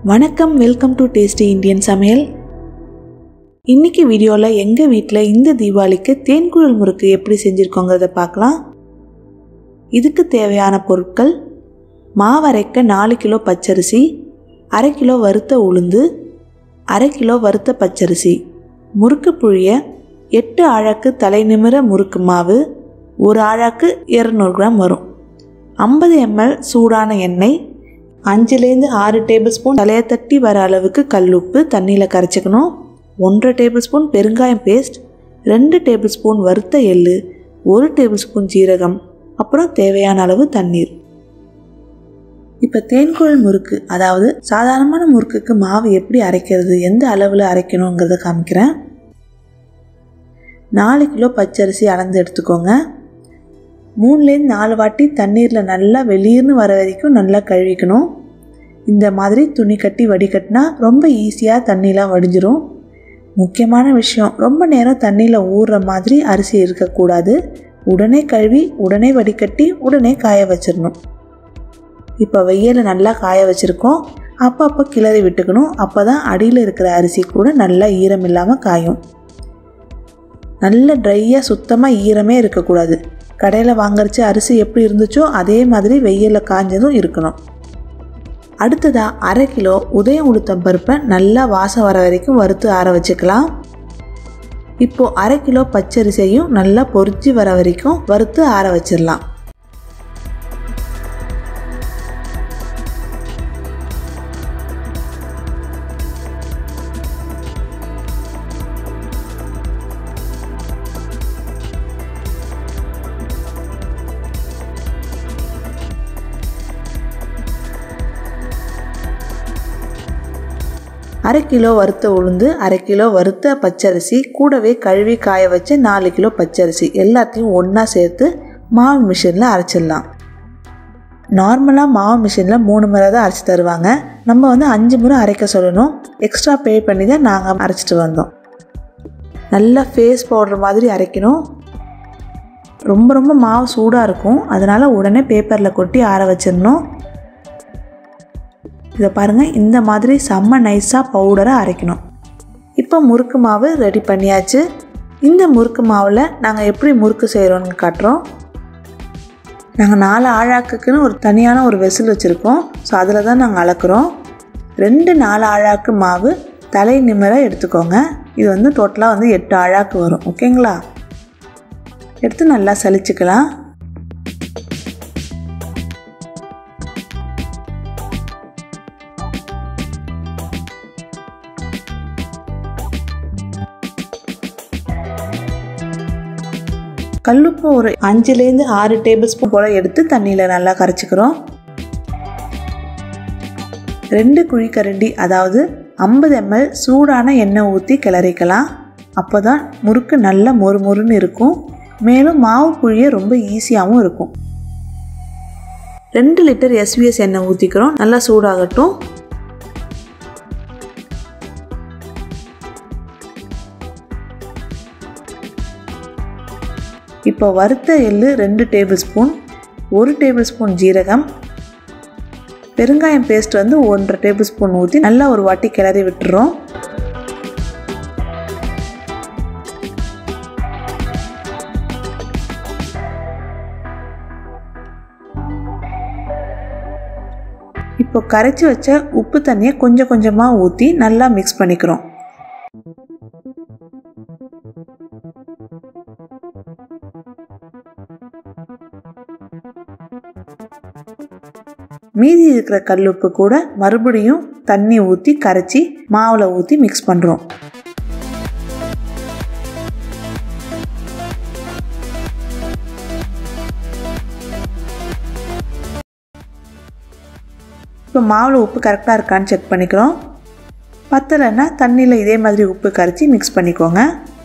வணக்கம் welcome to tasty Indian சமையல் இன்னைக்கு வீடியோவில் எங்கள் வீட்டில் இந்த தீபாவளிக்கு தேன்குழல் முறுக்கு எப்படி செஞ்சுருக்கோங்கிறத பார்க்கலாம் இதுக்கு தேவையான பொருட்கள் மாவரைக்க நாலு கிலோ பச்சரிசி அரை கிலோ வறுத்த உளுந்து அரை கிலோ வறுத்த பச்சரிசி முறுக்கு புழிய எட்டு ஆழாக்கு தலை நிமிர முறுக்கு மாவு ஒரு ஆழாக்கு இரநூறு கிராம் வரும் ஐம்பது எம்எல் சூடான எண்ணெய் அஞ்சுலேருந்து ஆறு டேபிள் ஸ்பூன் தலையை தட்டி வர அளவுக்கு கல்லுப்பு தண்ணியில் கரைச்சிக்கணும் ஒன்றரை டேபிள் ஸ்பூன் பெருங்காயம் பேஸ்ட் ரெண்டு டேபிள் ஸ்பூன் வறுத்த எள்ளு ஒரு டேபிள் ஸ்பூன் ஜீரகம் அப்புறம் தேவையான அளவு தண்ணீர் இப்போ தேன்குழல் முறுக்கு அதாவது சாதாரணமான முறுக்குக்கு மாவு எப்படி அரைக்கிறது எந்த அளவில் அரைக்கணுங்கிறத காமிக்கிறேன் நாலு கிலோ பச்சரிசி அளந்து எடுத்துக்கோங்க மூணுலேருந்து நாலு வாட்டி தண்ணீரில் நல்லா வெளியேன்னு வர வரைக்கும் நல்லா கழுவிக்கணும் இந்த மாதிரி துணி கட்டி வடிகட்டினா ரொம்ப ஈஸியாக தண்ணிலாம் வடிஞ்சிரும் முக்கியமான விஷயம் ரொம்ப நேரம் தண்ணியில் ஊறுற மாதிரி அரிசி இருக்கக்கூடாது உடனே கழுவி உடனே வடிகட்டி உடனே காய வச்சிடணும் இப்போ வெயிலில் நல்லா காய வச்சுருக்கோம் அப்பப்போ கிளறி விட்டுக்கணும் அப்போ தான் அடியில் இருக்கிற அரிசி கூட நல்லா ஈரம் இல்லாமல் காயும் நல்ல ட்ரையாக சுத்தமாக ஈரமே இருக்கக்கூடாது கடையில் வாங்கறச்சு அரிசி எப்படி இருந்துச்சோ அதே மாதிரி வெயிலில் காஞ்சதும் இருக்கணும் அடுத்ததாக அரை கிலோ உதயம் உளுத்தம் பருப்பை நல்லா வாசம் வர வரைக்கும் வறுத்து ஆற வச்சுக்கலாம் இப்போது அரை கிலோ பச்சரிசியையும் நல்லா பொரிச்சு வர வரைக்கும் வறுத்து ஆற வச்சிடலாம் அரை கிலோ வறுத்த உளுந்து அரை கிலோ வறுத்த பச்சரிசி கூடவே கழுவி காய வச்ச நாலு கிலோ பச்சரிசி எல்லாத்தையும் ஒன்றா சேர்த்து மாவு மிஷினில் அரைச்சிடலாம் நார்மலாக மாவு மிஷினில் மூணு முறை தான் அரைச்சி தருவாங்க நம்ம வந்து அஞ்சு முறை அரைக்க சொல்லணும் எக்ஸ்ட்ரா பே பண்ணி தான் நாங்கள் அரைச்சிட்டு வந்தோம் நல்லா ஃபேஸ் பவுடர் மாதிரி அரைக்கணும் ரொம்ப ரொம்ப மாவு சூடாக இருக்கும் அதனால் உடனே பேப்பரில் கொட்டி ஆற வச்சிடணும் இதை பாருங்கள் இந்த மாதிரி செம்ம நைஸாக பவுடரை அரைக்கணும் இப்போ முறுக்கு மாவு ரெடி பண்ணியாச்சு இந்த முறுக்கு மாவில் நாங்கள் எப்படி முறுக்கு செய்கிறோன்னு காட்டுறோம் நாங்கள் நாலு ஆழாக்குக்குன்னு ஒரு தனியான ஒரு வெசில் வச்சுருக்கோம் ஸோ அதில் தான் நாங்கள் அளக்குறோம் ரெண்டு நாலு ஆழாக்கு மாவு தலை நிமிர எடுத்துக்கோங்க இது வந்து டோட்டலாக வந்து எட்டு ஆழாக்கு வரும் ஓகேங்களா எடுத்து நல்லா சலிச்சுக்கலாம் கல்லுப்பு ஒரு அஞ்சுலேருந்து ஆறு டேபிள் ஸ்பூன் போல் எடுத்து தண்ணியில் நல்லா கரைச்சிக்கிறோம் ரெண்டு குழிக்கரண்டி அதாவது ஐம்பது எம்எல் சூடான எண்ணெய் ஊற்றி கிளறிக்கலாம் அப்போ தான் முறுக்கு நல்ல மொறு மொறுன்னு இருக்கும் மேலும் மாவு புழிய ரொம்ப ஈஸியாகவும் இருக்கும் ரெண்டு லிட்டர் எஸ்விஎஸ் எண்ணெய் ஊற்றிக்கிறோம் நல்லா சூடாகட்டும் இப்போ வறுத்த எள்ளு ரெண்டு டேபிள் ஸ்பூன் ஒரு டேபிள் ஸ்பூன் ஜீரகம் பெருங்காயம் பேஸ்ட் வந்து ஒன்றரை டேபிள் ஸ்பூன் ஊற்றி நல்லா ஒரு வாட்டி கிளறி விட்டுறோம் இப்போ கரைச்சி வச்ச உப்பு தண்ணியை கொஞ்சம் கொஞ்சமாக ஊற்றி நல்லா மிக்ஸ் பண்ணிக்கிறோம் மீதி இருக்கிற கல்லுப்பு கூட மறுபடியும் தண்ணி ஊற்றி கரைச்சி மாவில் ஊற்றி மிக்ஸ் பண்ணுறோம் இப்போ மாவில் உப்பு கரெக்டாக இருக்கான்னு செக் பண்ணிக்கிறோம் பத்தலைன்னா தண்ணியில் இதே மாதிரி உப்பு கரைச்சி மிக்ஸ் பண்ணிக்கோங்க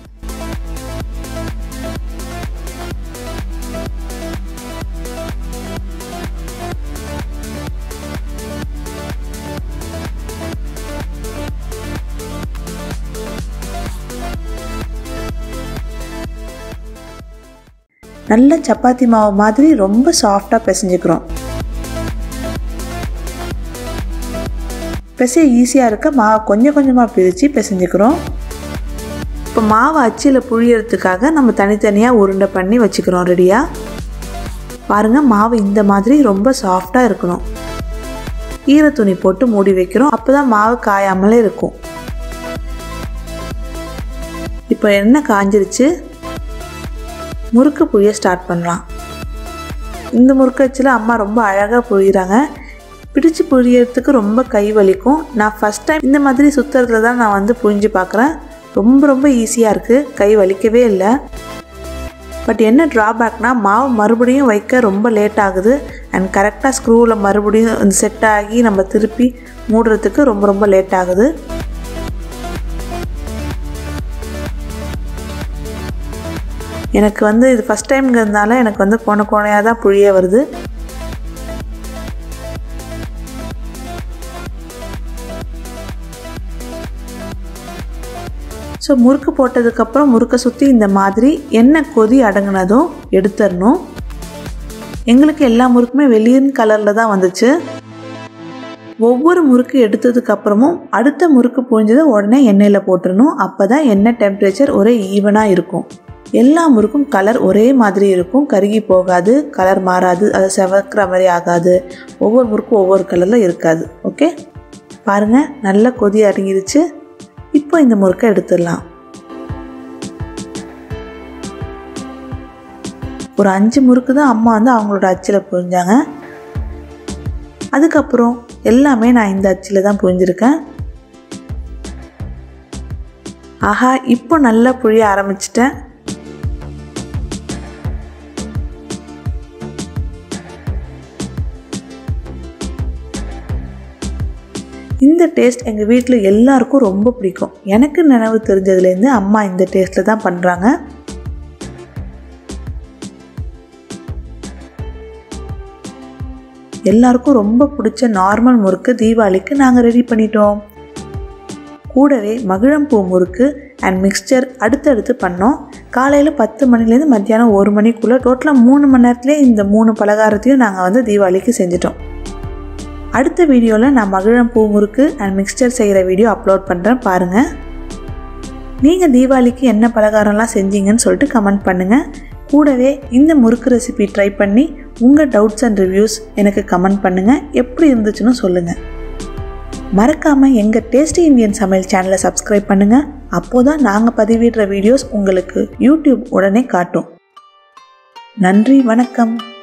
நல்ல சப்பாத்தி மாவு மாதிரி ரொம்ப சாஃப்டாக பிசைஞ்சுக்கிறோம் பிசைய ஈஸியாக இருக்க மாவை கொஞ்சம் கொஞ்சமாக பிரித்து பிசைஞ்சுக்கிறோம் இப்போ மாவை அச்சில் புழியறதுக்காக நம்ம தனித்தனியாக உருண்டை பண்ணி வச்சுக்கிறோம் ரெடியாக பாருங்கள் மாவு இந்த மாதிரி ரொம்ப சாஃப்டாக இருக்கணும் ஈர துணி போட்டு மூடி வைக்கிறோம் அப்போ தான் மாவு காயாமலே இருக்கும் இப்போ எண்ணெய் காஞ்சிருச்சு முறுக்கு புழிய ஸ்டார்ட் பண்ணலாம் இந்த முறுக்கு வச்சில் அம்மா ரொம்ப அழகாக புழிகிறாங்க பிடிச்சு புழியறதுக்கு ரொம்ப கை வலிக்கும் நான் ஃபஸ்ட் டைம் இந்த மாதிரி சுற்றுறதுல தான் நான் வந்து புழிஞ்சு பார்க்குறேன் ரொம்ப ரொம்ப ஈஸியாக இருக்குது கை வலிக்கவே இல்லை பட் என்ன ட்ராபேக்னால் மாவு மறுபடியும் வைக்க ரொம்ப லேட் ஆகுது அண்ட் கரெக்டாக ஸ்க்ரூவில் மறுபடியும் செட் ஆகி நம்ம திருப்பி மூடுறதுக்கு ரொம்ப ரொம்ப லேட் ஆகுது எனக்கு வந்து இது ஃபஸ்ட் டைம்ங்கிறதுனால எனக்கு வந்து கோண கோணையாக தான் புழிய வருது ஸோ முறுக்கு போட்டதுக்கப்புறம் முறுக்கை சுற்றி இந்த மாதிரி எண்ணெய் கொதி அடங்கினதும் எடுத்துடணும் எங்களுக்கு எல்லா முறுக்குமே வெளியின் கலரில் தான் வந்துச்சு ஒவ்வொரு முறுக்கு எடுத்ததுக்கு அப்புறமும் அடுத்த முறுக்கு புழிஞ்சதை உடனே எண்ணெயில் போட்டுடணும் அப்போ தான் எண்ணெய் டெம்பரேச்சர் ஒரே ஈவனாக இருக்கும் எல்லா முறுக்கும் கலர் ஒரே மாதிரி இருக்கும் கருகி போகாது கலர் மாறாது அதை செவக்கிற மாதிரி ஆகாது ஒவ்வொரு முறுக்கும் ஒவ்வொரு கலரில் இருக்காது ஓகே பாருங்கள் நல்ல கொதி அடங்கிருச்சு இப்போ இந்த முறுக்கை எடுத்துடலாம் ஒரு அஞ்சு முறுக்கு தான் அம்மா வந்து அவங்களோட அச்சில் புரிஞ்சாங்க அதுக்கப்புறம் எல்லாமே நான் இந்த அச்சில் தான் புரிஞ்சிருக்கேன் ஆஹா இப்போ நல்லா புழிய ஆரம்பிச்சிட்டேன் இந்த டேஸ்ட் எங்கள் வீட்டில் எல்லாருக்கும் ரொம்ப பிடிக்கும் எனக்கு நினைவு தெரிஞ்சதுலேருந்து அம்மா இந்த டேஸ்ட்டில் தான் பண்ணுறாங்க எல்லாருக்கும் ரொம்ப பிடிச்ச நார்மல் முறுக்கு தீபாவளிக்கு நாங்கள் ரெடி பண்ணிட்டோம் கூடவே மகிழம்பூ முறுக்கு அண்ட் மிக்சர் அடுத்தடுத்து பண்ணோம் காலையில் பத்து மணிலேருந்து மத்தியானம் ஒரு மணிக்குள்ளே டோட்டலாக மூணு மணி நேரத்துலேயே இந்த மூணு பலகாரத்தையும் நாங்கள் வந்து தீபாவளிக்கு செஞ்சிட்டோம் அடுத்த வீடியோவில் நான் மகிழம் பூ முறுக்கு அண்ட் மிக்சர் செய்கிற வீடியோ அப்லோட் பண்ணுறேன் பாருங்கள் நீங்கள் தீபாவளிக்கு என்ன பலகாரம்லாம் செஞ்சீங்கன்னு சொல்லிட்டு கமெண்ட் பண்ணுங்கள் கூடவே இந்த முறுக்கு ரெசிபி ட்ரை பண்ணி உங்கள் டவுட்ஸ் அண்ட் ரிவ்யூஸ் எனக்கு கமெண்ட் பண்ணுங்கள் எப்படி இருந்துச்சுன்னு சொல்லுங்கள் மறக்காமல் எங்கள் டேஸ்டி இந்தியன் சமையல் சேனலை சப்ஸ்கிரைப் பண்ணுங்கள் அப்போ தான் நாங்கள் பதிவிடுற வீடியோஸ் உங்களுக்கு யூடியூப் உடனே காட்டும் நன்றி வணக்கம்